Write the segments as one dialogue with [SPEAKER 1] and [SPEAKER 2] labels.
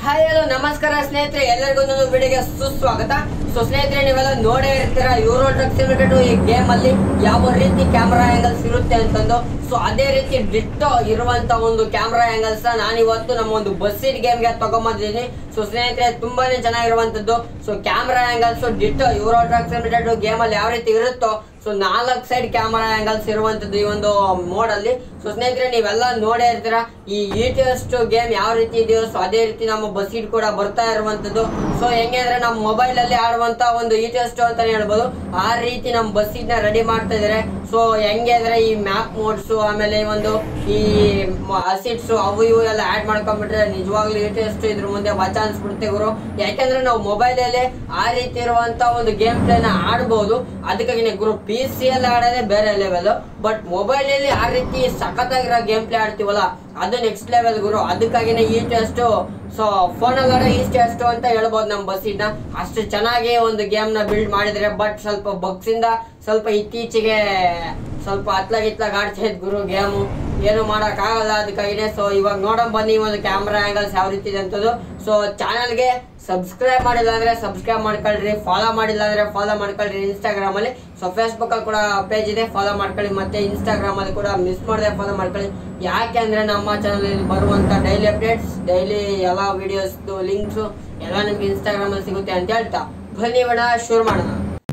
[SPEAKER 1] hi hello ನಮಸ್ಕಾರ ಸ್ನೇಹಿತರೆ ಎಲ್ಲರಿಗೂ ಒಂದು ವಿಡಿಯೋಗೆ ಸುಸ್ವಾಗತ ಸೊ ಸ್ನೇಹಿತರೆ ನೀವೆಲ್ಲ ನೋಡೇ ಇರ್ತೀರ ಯೂರೋ ಟ್ರಕ್ ಸಿಮಿಟೆಡ್ ಈ ಗೇಮ್ ಅಲ್ಲಿ ಯಾವ ರೀತಿ ಕ್ಯಾಮ್ರಾ ಆಂಗಲ್ಸ್ ಇರುತ್ತೆ ಅಂತಂದು ಸೊ ಅದೇ ರೀತಿ ಡಿಟ್ಟೋ ಇರುವಂತ ಒಂದು ಕ್ಯಾಮ್ರಾ ಆಂಗಲ್ಸ್ ನಾನು ಇವತ್ತು ನಮ್ಮ ಒಂದು ಬಸ್ಸಿಡ್ ಗೇಮ್ಗೆ ತಗೊಂಬಂದಿದ್ದೀನಿ ಸೊ ಸ್ನೇಹಿತರೆ ತುಂಬಾನೇ ಚೆನ್ನಾಗಿರುವಂತದ್ದು so camera angles ditto Euro Truck ಸಿಮಿಟೆಡ್ ಗೇಮ್ ಅಲ್ಲಿ ಯಾವ ರೀತಿ ಇರುತ್ತೋ ಸೊ ನಾಲ್ಕು ಸೈಡ್ ಕ್ಯಾಮರಾ ಆಂಗಲ್ಸ್ ಇರುವಂತದ್ದು ಈ ಒಂದು ಮೋಡ್ ಅಲ್ಲಿ ಸೊ ಸ್ನೇಹಿತರೆ ನೀವೆಲ್ಲ ನೋಡೇ ಇರ್ತೀರಾ ಈ ಈಟಿಯಸ್ಟ್ ಗೇಮ್ ಯಾವ ರೀತಿ ಇದೆಯೋ ಸೊ ಅದೇ ರೀತಿ ನಮ್ಮ ಬಸ್ಸೀಡ್ ಕೂಡ ಬರ್ತಾ ಇರುವಂತದ್ದು ಸೊ ಹೆಂಗೆ ಅಂದ್ರೆ ನಮ್ಮ ಮೊಬೈಲ್ ಅಲ್ಲಿ ಆಡುವಂತ ಒಂದು ಈಟಿಯಸ್ಟ್ ಅಂತಾನೆ ಹೇಳ್ಬೋದು ಆ ರೀತಿ ನಮ್ಮ ಬಸ್ಸೀಡ್ ನ ರೆಡಿ ಮಾಡ್ತಾ ಇದಾರೆ ಸೊ ಹೆಂಗೆ ಅಂದ್ರೆ ಈ ಮ್ಯಾಪ್ ಮೋಡ್ಸ್ ಆಮೇಲೆ ಈ ಒಂದು ಈ ಅಸಿಡ್ಸ್ ಅವು ಇವು ಎಲ್ಲ ಆಡ್ ಮಾಡ್ಕೊಂಡ್ಬಿಟ್ರೆ ನಿಜವಾಗ್ಲೂ ಈಟಿಯಸ್ಟ್ ಇದ್ರ ಮುಂದೆ ಬಚ್ಚ ಅನ್ಸ್ಬಿಡುತ್ತೆ ಗುರು ಯಾಕಂದ್ರೆ ನಾವು ಮೊಬೈಲ್ ಅಲ್ಲಿ ಆ ರೀತಿ ಇರುವಂತ ಒಂದು ಗೇಮ್ ಪ್ಲೇ ನ ಆಡ್ಬೋದು ಅದಕ್ಕಾಗಿ ಗುರು ಪಿ ಸಿ ಅಲ್ಲಿ ಆಡೋದೇ ಬೇರೆ ಲೆವೆಲ್ ಬಟ್ ಮೊಬೈಲ್ ಅಲ್ಲಿ ಆ ರೀತಿ ಸಖತ್ತಾಗಿರೋ ಗೇಮ್ ಪ್ಲೇ ಆಡ್ತೀವಲ್ಲ ಅದು ನೆಕ್ಸ್ಟ್ ಲೆವೆಲ್ ಗುರು ಅದಕ್ಕಾಗಿನೇ ಈ ಟೆಸ್ಟ್ ಸೊ ಫೋನಲ್ಲಿ ಆಡೋ ಈ ಟೆಸ್ಟ್ ಅಂತ ಹೇಳ್ಬೋದು ನಮ್ಮ ಬಸ್ಸಿನ ಅಷ್ಟು ಚೆನ್ನಾಗಿ ಒಂದು ಗೇಮ್ ನ ಬಿಲ್ಡ್ ಮಾಡಿದ್ರೆ ಬಟ್ ಸ್ವಲ್ಪ ಬಗ್ಸ್ ಇಂದ ಸ್ವಲ್ಪ ಇತ್ತೀಚೆಗೆ ಸ್ವಲ್ಪ ಅತ್ಲಾಗ ಇತ್ಲಾಗ ಆಡ್ತಾ ಇದ್ ಗುರು ಗೇಮು ಏನು ಮಾಡಕ್ ಆಗಲ್ಲ ಅದಕ್ಕಾಗಿನೇ ಸೊ ಇವಾಗ ನೋಡೋಣ ಬನ್ನಿ ಒಂದು ಕ್ಯಾಮ್ರಾ ಆಂಗಲ್ಸ್ ಯಾವ ರೀತಿ ಇದೆ ಅಂತದ್ದು ಸೊ ಚಾನಲ್ಗೆ ಸಬ್ಸ್ಕ್ರೈಬ್ ಮಾಡಿಲ್ಲ ಅಂದ್ರೆ ಸಬ್ಸ್ಕ್ರೈಬ್ ಮಾಡ್ಕೊಳ್ರಿ ಫಾಲೋ ಮಾಡಿಲ್ಲ ಅಂದ್ರೆ ಫಾಲೋ ಮಾಡ್ಕೊಳ್ರಿ ಇನ್ಸ್ಟಾಗ್ರಾಮ್ ಅಲ್ಲಿ ಸೊ ಫೇಸ್ಬುಕ್ ಅಲ್ಲಿ ಕೂಡ ಪೇಜ್ ಇದೆ ಫಾಲೋ ಮಾಡ್ಕೊಳ್ಳಿ ಮತ್ತೆ ಇನ್ಸ್ಟಾಗ್ರಾಮ್ ಅಲ್ಲಿ ಕೂಡ ಮಿಸ್ ಮಾಡದೆ ಫಾಲೋ ಮಾಡ್ಕೊಳ್ಳಿ ಯಾಕೆ ಅಂದ್ರೆ ನಮ್ಮ ಚಾನಲ್ ಅಲ್ಲಿ ಬರುವಂತ ಡೈಲಿ ಅಪ್ಡೇಟ್ಸ್ ಡೈಲಿ ಎಲ್ಲ ವಿಡಿಯೋಸ್ ಲಿಂಕ್ಸ್ ಎಲ್ಲ ನಿಮ್ಗೆ ಇನ್ಸ್ಟಾಗ್ರಾಮ್ ಅಲ್ಲಿ ಸಿಗುತ್ತೆ ಅಂತ ಹೇಳ್ತಾ ಬನ್ನಿ ಬೇಡ ಶುರು ಮಾಡೋಣ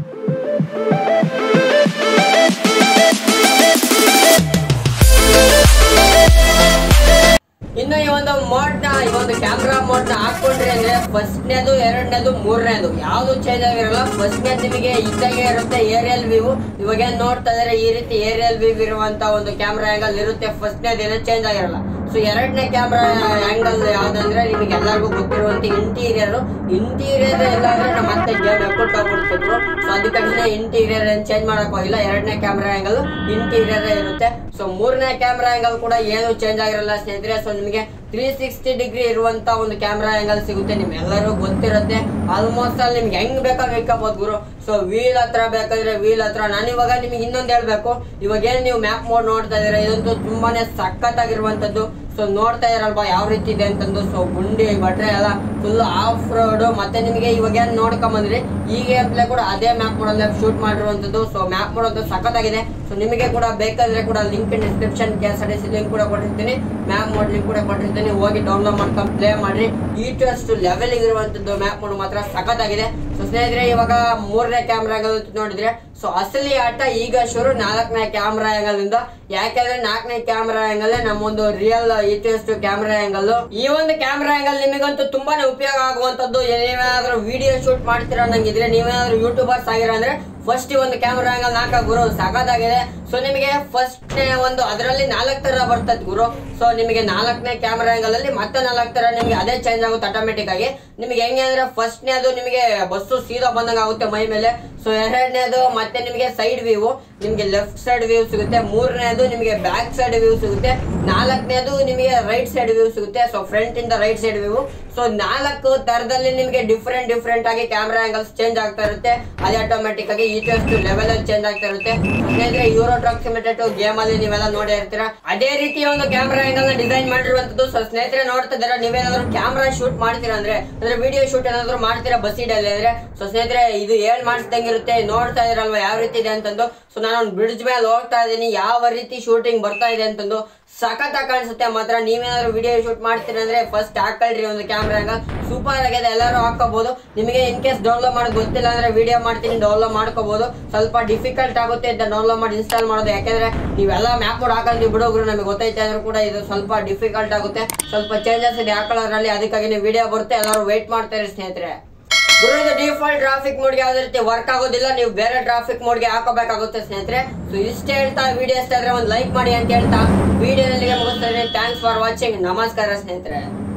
[SPEAKER 1] ಇನ್ನು ಈ ಒಂದು ಮೋಡ್ ನ ಈ ಒಂದು ಕ್ಯಾಮ್ರಾ ಮೋಡ್ ನ ಹಾಕೊಂಡ್ರಿ ಅಂದ್ರೆ ಫಸ್ಟ್ನೇದು ಎರಡನೇದು ಮೂರನೇದು ಯಾವ್ದು ಚೇಂಜ್ ಆಗಿರಲ್ಲ ಫಸ್ಟ್ನೇದು ನಿಮಗೆ ಇದ್ದಾಗೆ ಇರುತ್ತೆ ಏರಿಯಲ್ ವ್ಯೂ ಇವಾಗ ಏನ್ ನೋಡ್ತಾ ಇದಾರೆ ಈ ರೀತಿ ಏರಿಯಲ್ ವ್ಯೂ ಇರುವಂತ ಒಂದು ಕ್ಯಾಮ್ರಾ ಆಂಗಲ್ ಇರುತ್ತೆ ಫಸ್ಟ್ನೇದು ಏನೋ ಚೇಂಜ್ ಆಗಿರಲ್ಲ ಸೊ ಎರಡನೇ ಕ್ಯಾಮ್ರಾ ಆಂಗಲ್ ಯಾವ್ದಂದ್ರೆ ನಿಮಗೆ ಎಲ್ಲರಿಗೂ ಗೊತ್ತಿರುವಂತ ಇಂಟೀರಿಯರ್ ಇಂಟೀರಿಯರ್ ಎಲ್ಲ ಅಂದ್ರೆ ನಮ್ಮ ಮತ್ತೆ ಗೇಮ್ ಎಕ್ಕೊಟ್ಟು ಹೋಗ್ಬಿಡ್ತಿದ್ರು ಸೊ ಅದಕ್ಕೆ ಇಂಟೀರಿಯರ್ ಏನ್ ಚೇಂಜ್ ಮಾಡಕ್ ಹೋಗಿಲ್ಲ ಎರಡನೇ ಕ್ಯಾಮ್ರಾ ಆಂಗಲ್ ಇಂಟೀರಿಯರ್ ಇರುತ್ತೆ ಸೊ ಮೂರನೇ ಕ್ಯಾಮ್ರಾ ಆಂಗಲ್ ಕೂಡ ಏನು ಚೇಂಜ್ ಆಗಿರಲ್ಲ ಸ್ನೇಹಿತರೆ ಸೊ ನಿಮಗೆ ತ್ರೀ ಸಿಕ್ಸ್ಟಿ ಡಿಗ್ರಿ ಇರುವಂತ ಒಂದು ಕ್ಯಾಮ್ರಾ ಆಂಗಲ್ ಸಿಗುತ್ತೆ ನಿಮ್ಗೆಲ್ಲರೂ ಗೊತ್ತಿರುತ್ತೆ ಆಲ್ಮೋಸ್ಟ್ ಅಲ್ಲಿ ನಿಮ್ಗೆ ಹೆಂಗ್ ಬೇಕಾದ್ರೆ ಇಟ್ಕೋಬಹುದು ಗುರು ಸೊ ವೀಲ್ ಹತ್ರ ಬೇಕಾದ್ರೆ ವೀಲ್ ಹತ್ರ ನಾನು ಇವಾಗ ನಿಮ್ಗೆ ಇನ್ನೊಂದು ಹೇಳ್ಬೇಕು ಇವಾಗ ಏನ್ ನೀವು ಮ್ಯಾಪ್ ಮೋಡ್ ನೋಡ್ತಾ ಇದೀರಾ ಇದಂತೂ ತುಂಬಾನೇ ಸಖತ್ತಾಗಿರುವಂತದ್ದು ಸೊ ನೋಡ್ತಾ ಇರಲ್ವಾ ಯಾವ ರೀತಿ ಇದೆ ಅಂತಂದು ಸೊ ಗುಂಡಿ ಬಟ್ರೆ ಎಲ್ಲ ಫುಲ್ ಆಫ್ ರೋಡ್ ಮತ್ತೆ ನಿಮಗೆ ಇವಾಗ ಏನ್ ನೋಡ್ಕೊಂಬಂದ್ರಿ ಈ ಗೇಮ್ ಪ್ಲೇ ಕೂಡ ಅದೇ ಮ್ಯಾಪ್ ಮೋಡಲ್ಲಿ ಶೂಟ್ ಮಾಡಿರುವಂತದ್ದು ಸೊ ಮ್ಯಾಪ್ ಮೋಡ್ ಅಂತೂ ಸಖತ್ತಾಗಿದೆ ಸೊ ನಿಮಗೆ ಕೂಡ ಬೇಕಾದ್ರೆ ಕೂಡ link description K S R T C link ಕೂಡ ಕೊಟ್ಟಿರ್ತೀನಿ ಮ್ಯಾಪ್ ಮೋಡ್ ಲಿಂಕ್ ಕೂಡ ಕೊಟ್ಟಿರ್ತೀನಿ ಹೋಗಿ ಡೌನ್ಲೋಡ್ ಮಾಡ್ಕೊಂಡು ಪ್ಲೇ ಮಾಡ್ರಿ ಈಟಷ್ಟು ಲೆವೆಲ್ ಇರುವಂತದ್ದು ಮ್ಯಾಪ್ ಮೋಡ್ ಮಾತ್ರ ಸಖತ್ತಾಗಿದೆ ಸೊ ಸ್ನೇಹಿತರೆ ಇವಾಗ ಮೂರನೇ ಕ್ಯಾಮ್ರಾ ನೋಡಿದ್ರೆ ಸೊ ಅಸಲಿ ಆಟ ಈಗ ಶುರು ನಾಲ್ಕನೇ ಕ್ಯಾಮ್ರಾ ಆಂಗಲ್ ಇಂದ ಯಾಕಂದ್ರೆ ನಾಲ್ಕನೇ ಕ್ಯಾಮ್ರಾ ಆಂಗಲ್ ನಮ್ಮೊಂದು ರಿಯಲ್ ಇಟೆಸ್ಟ್ ಕ್ಯಾಮ್ರಾ ಆಂಗಲ್ ಈ ಒಂದು ಕ್ಯಾಮ್ರಾ ಆಂಗಲ್ ನಿಮಗಂತೂ ತುಂಬಾನೇ ಉಪಯೋಗ ಆಗುವಂತದ್ದು ನೀವೇನಾದ್ರೂ ವಿಡಿಯೋ ಶೂಟ್ ಮಾಡ್ತೀರಾ ಅನ್ನಂಗಿದ್ರೆ ನೀವೇನಾದ್ರೂ ಯೂಟ್ಯೂಬರ್ಸ್ ಆಗಿರ ಅಂದ್ರೆ ಫಸ್ಟ್ ಈ ಒಂದು ಕ್ಯಾಮ್ರಾ ಆಂಗಲ್ ನಾಲ್ಕ ಗುರು ಸಖತ್ತಾಗಿದೆ ಸೊ ನಿಮಗೆ ಫಸ್ಟ್ ಒಂದು ಅದರಲ್ಲಿ ನಾಲ್ಕು ತರ ಬರ್ತದೆ ಗುರು ಸೊ ನಿಮಗೆ ನಾಲ್ಕನೇ ಕ್ಯಾಮ್ರಾ ಆಂಗಲ್ ಅಲ್ಲಿ ಮತ್ತೆ ನಾಲ್ಕು ತರ ನಿಮಗೆ ಅದೇ ಚೇಂಜ್ ಆಗುತ್ತೆ ಆಟೋಮೆಟಿಕ್ ಆಗಿ ನಿಮಗೆ ಹೆಂಗೆ ಅಂದ್ರೆ ಫಸ್ಟ್ನೇದು ನಿಮಗೆ ಬಸ್ಸು ಸೀದಾ ಬಂದಂಗೆ ಆಗುತ್ತೆ ಮೈ ಮೇಲೆ ಸೊ ಎರಡನೇದು ಮತ್ತೆ ನಿಮಗೆ ಸೈಡ್ ವ್ಯೂ ನಿಮಗೆ ಲೆಫ್ಟ್ ಸೈಡ್ ವ್ಯೂ ಸಿಗುತ್ತೆ ಮೂರನೇದು ನಿಮಗೆ ಬ್ಯಾಕ್ ಸೈಡ್ ವ್ಯೂ ಸಿಗುತ್ತೆ ನಾಲ್ಕನೇದು ನಿಮಗೆ ರೈಟ್ ಸೈಡ್ ವ್ಯೂ ಸಿಗುತ್ತೆ ಸೊ ಫ್ರಂಟ್ ಇಂದ ರೈಟ್ ಸೈಡ್ ವ್ಯೂ ಸೊ ನಾಲ್ಕು ತರದಲ್ಲಿ ನಿಮಗೆ ಡಿಫ್ರೆಂಟ್ ಡಿಫ್ರೆಂಟ್ ಆಗಿ ಕ್ಯಾಮ್ರಾ ಆಂಗಲ್ಸ್ ಚೇಂಜ್ ಆಗ್ತಾ ಇರುತ್ತೆ ಅದೇ ಆಟೋಮೆಟಿಕ್ ಆಗಿ ಈಚೆಷ್ಟು ಲೆವೆಲ್ ಅಲ್ಲಿ ಚೇಂಜ್ ಆಗ್ತಾ ಇರುತ್ತೆ ಯಾಕಂದ್ರೆ ಯೂರೋ ಟ್ರಕ್ ಸಿಮಿಟೆಡ್ ಗೇಮ್ ಅಲ್ಲಿ ನೀವೆಲ್ಲ ನೋಡೇ ಇರ್ತೀರಾ ಅದೇ ರೀತಿ ಒಂದು ಕ್ಯಾಮ್ರಾ ಆಂಗಲ್ ನ ಡಿಸೈನ್ ಮಾಡಿರುವಂತದ್ದು ಸೊ ಸ್ನೇಹಿತರೆ ನೋಡ್ತಾ ಇದಾರೆ ನೀವೇನಾದ್ರೂ ಕ್ಯಾಮ್ರಾ ಶೂಟ್ ಮಾಡ್ತೀರಾ ಅಂದ್ರೆ ಅಂದ್ರೆ ವಿಡಿಯೋ ಶೂಟ್ ಏನಾದ್ರು ಮಾಡ್ತೀರಾ ಬಸ್ ಇಡಲ್ಲಿ ಅಂದ್ರೆ ಸೊ ಸ್ನೇಹಿತರೆ ಇದು ಹೇಳ್ ಮಾಡಿಸ್ದಂಗಿರುತ್ತೆ ನೋಡ್ತಾ ಇದ್ರಲ್ವಾ ಯಾವ ರೀತಿ ಇದೆ ಅಂತಂದು ಸೊ ನಾನು ಒಂದು ಬ್ರಿಡ್ಜ್ ಮೇಲೆ ಹೋಗ್ತಾ ಇದ್ದೀನಿ ಯಾವ ರೀತಿ ಶೂಟಿಂಗ್ ಬರ್ತಾ ಇದೆ ಅಂತಂದು ಸಖತ್ ಕಾಣಿಸುತ್ತೆ ಮಾತ್ರ ನೀವೇನಾದ್ರು ವಿಡಿಯೋ ಶೂಟ್ ಮಾಡ್ತೀರಾ ಅಂದ್ರೆ ಫಸ್ಟ್ ಹಾಕೊಳ್ರಿ ಒಂದು ಕ್ಯಾಮ್ರಾ ಸೂಪರ್ ಆಗಿದೆ ಎಲ್ಲರೂ ಹಾಕೋಬಹುದು ನಿಮಗೆ ಇನ್ ಕೇಸ್ ಡೌನ್ಲೋಡ್ ಮಾಡೋದು ಗೊತ್ತಿಲ್ಲ ಅಂದ್ರೆ ವಿಡಿಯೋ ಮಾಡ್ತೀನಿ ಡೌನ್ಲೋಡ್ ಮಾಡ್ಕೋಬಹುದು ಸ್ವಲ್ಪ ಡಿಫಿಕಲ್ಟ್ ಆಗುತ್ತೆ ಡೌನ್ಲೋಡ್ ಮಾಡಿ ಇನ್ಸ್ಟಾಲ್ ಮಾಡೋದು ಯಾಕಂದ್ರೆ ನೀವೆಲ್ಲ ಮ್ಯಾಪ್ ಕೂಡ ಹಾಕೊಂಡು ಬಿಡೋಗ್ರು ನಮಗೆ ಗೊತ್ತೈತೆ ಆದ್ರೂ ಕೂಡ ಇದು ಸ್ವಲ್ಪ ಡಿಫಿಕಲ್ಟ್ ಆಗುತ್ತೆ ಸ್ವಲ್ಪ ಚೇಂಜಸ್ ಇದೆ ಹಾಕೊಳ್ಳೋದ್ರಲ್ಲಿ ಅದಕ್ಕಾಗಿ ನೀವು ವಿಡಿಯೋ ಬರುತ್ತೆ ಎಲ್ಲರೂ ವೇಟ್ ಮಾಡ್ತಾರೆ ಸ್ನೇಹಿತರೆ ಗುರು ಇದು ಡಿಫಾಲ್ಟ್ ಟ್ರಾಫಿಕ್ ಮೋಡ್ಗೆ ಯಾವ್ದೇ ರೀತಿ ವರ್ಕ್ ಆಗೋದಿಲ್ಲ ನೀವು ಬೇರೆ ಟ್ರಾಫಿಕ್ ಮೋಡ್ಗೆ ಹಾಕೋಬೇಕಾಗುತ್ತೆ ಸ್ನೇಹಿತರೆ ಸೊ ಇಷ್ಟ ಹೇಳ್ತಾ ವಿಡಿಯೋ ಇಷ್ಟ ಆದ್ರೆ ಒಂದು ಲೈಕ್ ಮಾಡಿ ಅಂತ ಹೇಳ್ತಾ ವಿಡಿಯೋನಲ್ಲಿ ಮುಗಿಸ್ತಾರೆ ಥ್ಯಾಂಕ್ಸ್ ಫಾರ್ ವಾಚಿಂಗ್ ನಮಸ್ಕಾರ ಸ್ನೇಹಿತರೆ